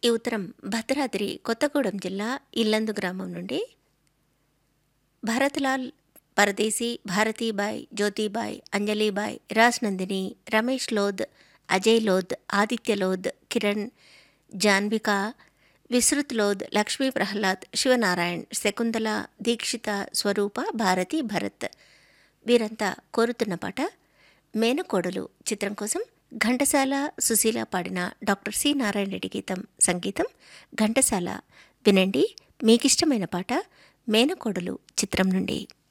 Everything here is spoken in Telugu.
ఈ ఉత్తరం భద్రాద్రి కొత్తగూడెం జిల్లా ఇల్లందు గ్రామం నుండి భరత్లాల్ పరదేశీ భారతీబాయ్ జ్యోతిబాయ్ అంజలీబాయ్ రాజ్ నందిని రమేష్ లోద్ అజయ్ లోద్ ఆదిత్య లోద్ కిరణ్ జాన్విక విస్తృత్ లోద్ లక్ష్మీ ప్రహ్లాద్ శివనారాయణ్ శకుంతల దీక్షిత స్వరూప భారతి భరత్ వీరంతా కోరుతున్న పాట మేనకోడలు చిత్రం కోసం ఘంటసాల సుశీల పాడిన డాక్టర్ సి నారాయణ రెడ్డి గీతం సంగీతం ఘంటసాల వినండి మీకిష్టమైన పాట మేనకోడలు చిత్రం నుండి